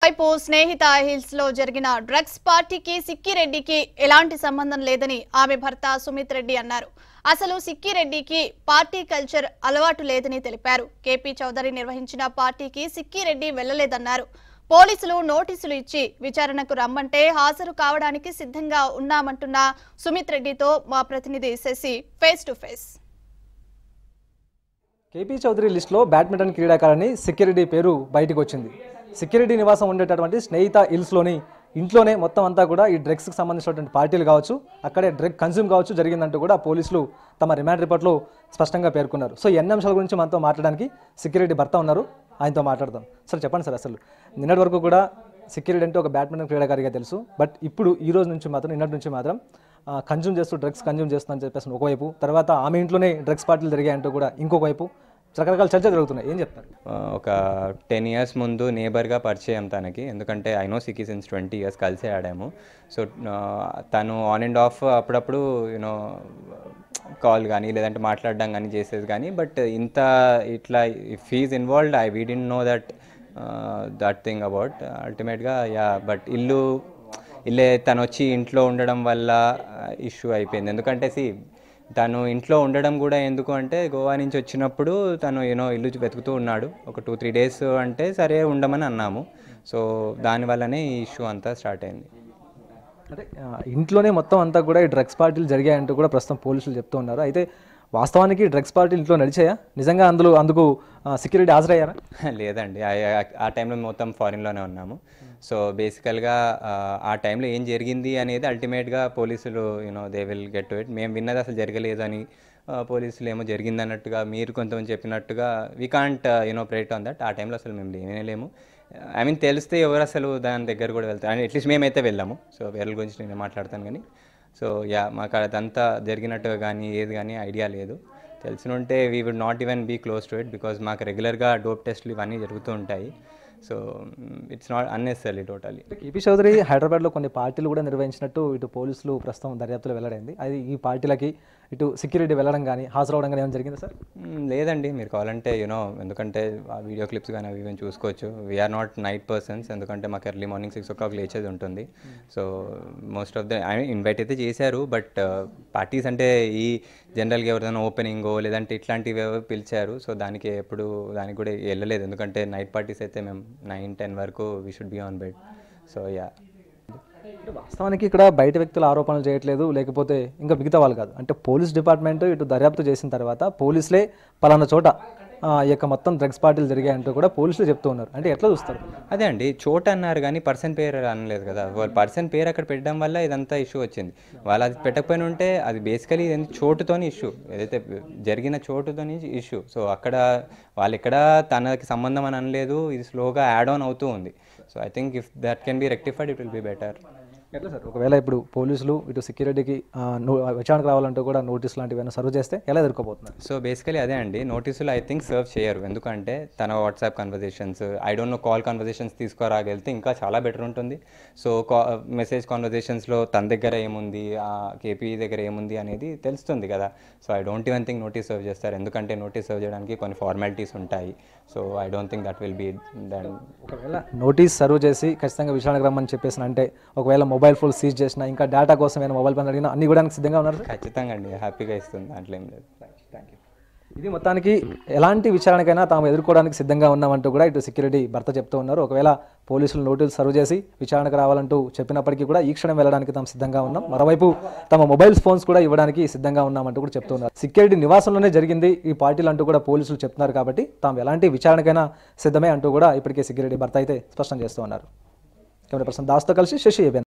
మరోవైపు స్నేహిత హిల్స్ లో జరిగిన డ్రగ్స్ పార్టీకి సిక్కిరెడ్డికి ఎలాంటి సంబంధం లేదని ఆమె భర్త సుమిత్ రెడ్డి అన్నారు అసలు సిక్కిరెడ్డికి పార్టీ కల్చర్ అలవాటు లేదని తెలిపారు కేపీ చౌదరి నిర్వహించిన పార్టీకి సిక్కిరెడ్డి వెళ్లలేదన్నారు పోలీసులు నోటీసులు ఇచ్చి విచారణకు రమ్మంటే హాజరు కావడానికి సిద్ధంగా ఉన్నామంటున్న సుమిత్ రెడ్డితో మా ప్రతినిధి Shashi face to face KP Chowdary లిస్టులో బ్యాడ్మింటన్ క్రీడాకారిణి సిక్కిరెడ్డి పేరు బయటకు వచ్చింది సిక్కిరెడ్డి నివాసం ఉండేటటువంటి స్నేహిత హిల్స్లోని ఇంట్లోనే మొత్తం అంతా కూడా ఈ డ్రగ్స్కి సంబంధించినటువంటి పార్టీలు కావచ్చు అక్కడే డ్రగ్ కన్జ్యూమ్ కావచ్చు జరిగిందంటూ కూడా పోలీసులు తమ రిమాండ్ రిపోర్ట్లో స్పష్టంగా పేర్కొన్నారు సో ఈ అన్ని అంశాల గురించి మనతో మాట్లాడడానికి సిక్కిరెడ్డి భర్త ఉన్నారు ఆయనతో మాట్లాడదాం సార్ చెప్పండి సార్ అసలు నిన్నటి వరకు కూడా సిక్కిరెడ్డి అంటే ఒక బ్యాడ్మింటన్ క్రీడాకారిగా తెలుసు బట్ ఇప్పుడు ఈ రోజు నుంచి మాత్రం నిన్నటి నుంచి మాత్రం కన్జ్యూమ్ చేస్తూ డ్రగ్స్ కన్జ్యూమ్ చేస్తుందని చెప్పేసి ఒకవైపు తర్వాత ఆమె ఇంట్లోనే డ్రగ్స్ పార్టీలు జరిగాయంటూ కూడా ఇంకొక వైపు రకరకాల చర్చ జరుగుతున్నాయి ఏం చెప్తారు ఆ, ఒక టెన్ ఇయర్స్ ముందు నేబర్గా పరిచయం తనకి ఎందుకంటే ఐ నో సికి సిన్స్ ట్వంటీ ఇయర్స్ కలిసే ఆడాము సో తను ఆన్ అండ్ ఆఫ్ అప్పుడప్పుడు యూనో కాల్ కానీ లేదంటే మాట్లాడడం కానీ చేసేది కానీ బట్ ఇంత ఇట్లా ఫీజ్ involved I we didn't know that that thing about అల్టిమేట్గా యా బట్ ఇల్లు ఇల్లే తను వచ్చి ఇంట్లో ఉండడం వల్ల ఇష్యూ అయిపోయింది ఎందుకంటే సి తను ఇంట్లో ఉండడం కూడా ఎందుకు అంటే గోవా నుంచి వచ్చినప్పుడు తను యూనో ఇల్లు వెతుకుతూ ఉన్నాడు ఒక టూ త్రీ డేస్ అంటే సరే ఉండమని అన్నాము సో దానివల్లనే ఈ ఇష్యూ అంతా స్టార్ట్ అయింది అంటే ఆ, ఇంట్లోనే మొత్తం అంతా కూడా ఈ డ్రగ్స్ పార్టీలు జరిగాయంటూ కూడా ప్రస్తుతం పోలీసులు చెప్తూ ఉన్నారు అయితే వాస్తవానికి డ్రగ్స్ పార్టీలు ఇంట్లో నడిచాయా నిజంగా అందులో అందుకు సెక్యూరిటీ హాజరయ్యారా లేదండి ఆ- ఆ- ఆ టైంలో మొత్తం ఫారిన్లోనే ఉన్నాము సో బేసికల్గా ఆ టైంలో ఏం జరిగింది అనేది అల్టిమేట్గా పోలీసులు you know they will get to it మేము విన్నది అసలు జరగలేదు అని ఆ, పోలీసులు ఏమో జరిగింది అన్నట్టుగా మీరు కొంతమంది చెప్పినట్టుగా we can't you know prate on that ఆ టైంలో అసలు మేము లేనేలేము ఐ మీన్ తెలిస్తే ఎవరు అసలు దాని దగ్గర కూడా వెళ్తారు అండ్ అట్లీస్ట్ మేమైతే వెళ్ళాము సో వేరే గురించి నేను మాట్లాడతాను కానీ సో యా మాకు అదంతా జరిగినట్టుగా కానీ ఏది కానీ ఐడియా లేదు తెలిసి ఉంటే we would not even be close to it because మాకు రెగ్యులర్గా డోప్ టెస్ట్లు ఇవన్నీ జరుగుతూ ఉంటాయి so it's not unnecessary totally KP Chowdary హైదరాబాద్లో కొన్ని పార్టీలు కూడా నిర్వహించినట్టు ఇటు పోలీసులు ప్రస్తుతం దర్యాప్తులో వెల్లడైంది అది ఈ పార్టీలకి ఇటు సెక్యూరిటీ వెళ్ళడం కానీ హాజరవడం కానీ ఏమైనా జరిగిందా సార్ మ్మ్, లేదండి మీరు కావాలంటే యూనో ఎందుకంటే ఆ వీడియో క్లిప్స్ కానీ అవి ఇవి చూసుకోవచ్చు వీఆర్ నాట్ నైట్ పర్సన్స్ ఎందుకంటే మాకు early morning six o'clock లేచేది ఉంటుంది so most of the I invite అయితే చేశారు బట్ పార్టీస్ అంటే ఈ జనరల్గా ఎవరిదైనా ఓపెనింగో లేదంటే ఇట్లాంటివి ఏవో పిలిచారు సో దానికి ఎప్పుడు దానికి కూడా వెళ్ళలేదు ఎందుకంటే నైట్ పార్టీస్ అయితే మేము నైన్ టెన్ వరకు we should be on bed so yeah అంటే వాస్తవానికి ఇక్కడ బయట వ్యక్తులు ఆరోపణలు చేయట్లేదు లేకపోతే ఇంకా మిగతా వాళ్ళు కాదు అంటే పోలీస్ డిపార్ట్మెంట్ ఇటు దర్యాప్తు చేసిన తర్వాత పోలీసులే పలానా చోట ఆ, ఈ యొక్క మొత్తం డ్రగ్స్ పార్టీలు జరిగాయంటూ కూడా పోలీసులు చెప్తూ ఉన్నారు అంటే ఎట్లా చూస్తారు అదే అండి చోట అన్నారు కానీ పర్సన్ పేరు అనలేదు కదా వాళ్ళు పర్సన్ పేరు అక్కడ పెట్టడం వల్ల ఇదంతా ఇష్యూ వచ్చింది వాళ్ళు అది పెట్టకపోయిన ఉంటే అది బేసికలీ ఇది చోటుతోని ఇష్యూ ఏదైతే జరిగిన చోటుతోని ఇష్యూ సో అక్కడ వాళ్ళు ఇక్కడ తనకి సంబంధం అని అనలేదు ఇది స్లోగా యాడ్ ఆన్ అవుతూ ఉంది so I think if that can be rectified it will be better ఎట్లా సార్ ఒకవేళ ఇప్పుడు పోలీసులు ఇటు సెక్యూరిటీకి ఆ, నో- విచారణకు రావాలంటూ కూడా నోటీస్ లాంటివి ఏమైనా సర్వ్ చేస్తే ఎలా ఎదుర్కోబోతున్నారు సో బేసికలీ అదే అండి నోటీసులు ఐ థింక్ సర్వ్ చేయరు ఎందుకంటే తన WhatsApp conversations I don't know call conversations తీసుకురాగలిగితే ఇంకా చాలా బెటర్ ఉంటుంది సో కా మెసేజ్ కాన్వర్జేషన్స్లో తన దగ్గర ఏముంది ఆ కేపీ దగ్గర ఏముంది అనేది తెలుస్తుంది కదా so I don't even think notice serve చేస్తారు ఎందుకంటే నోటీస్ సర్వ్ చేయడానికి కొన్ని ఫార్మాలిటీస్ ఉంటాయి so I don't think that will be done ఒకవేళ నోటీస్ సర్వ్ చేసి ఖచ్చితంగా విచారణకు రమ్మని చెప్పేసి అంటే ఒకవేళ మొబైల్ ఫోన్ సీజ్ చేసినా ఇంకా డేటా కోసం ఏమైనా మొబైల్ ఫోన్ అడిగినా అన్ని కూడా సిద్ధంగా ఉన్నారు సార్ ఖచ్చితంగా అండి హ్యాపీగా ఇస్తుంది దాంట్లో ఏం లేదు థ్యాంక్ యూ ఇది మొత్తానికి ఎలాంటి విచారణకైనా తాము ఎదుర్కోవడానికి సిద్ధంగా ఉన్నామంటూ కూడా ఇటు సెక్యూరిటీ భర్త చెప్తూ ఉన్నారు ఒకవేళ పోలీసులు నోటీసులు సర్వ్ చేసి విచారణకు రావాలంటూ చెప్పినప్పటికీ కూడా ఈ క్షణం వెళ్ళడానికి తాము సిద్ధంగా ఉన్నాం మరోవైపు తమ మొబైల్ ఫోన్స్ కూడా ఇవ్వడానికి సిద్ధంగా ఉన్నామంటూ కూడా చెప్తూ ఉన్నారు సెక్యూరిటీ నివాసంలోనే జరిగింది ఈ పార్టీలు అంటూ కూడా పోలీసులు చెప్తున్నారు కాబట్టి తాము ఎలాంటి విచారణకైనా సిద్ధమే అంటూ కూడా ఇప్పటికే సెక్యూరిటీ భర్త అయితే స్పష్టం చేస్తూ ఉన్నారు కెమెరా పర్సన్ దాస్తో కలిసి శశి ఏబెన్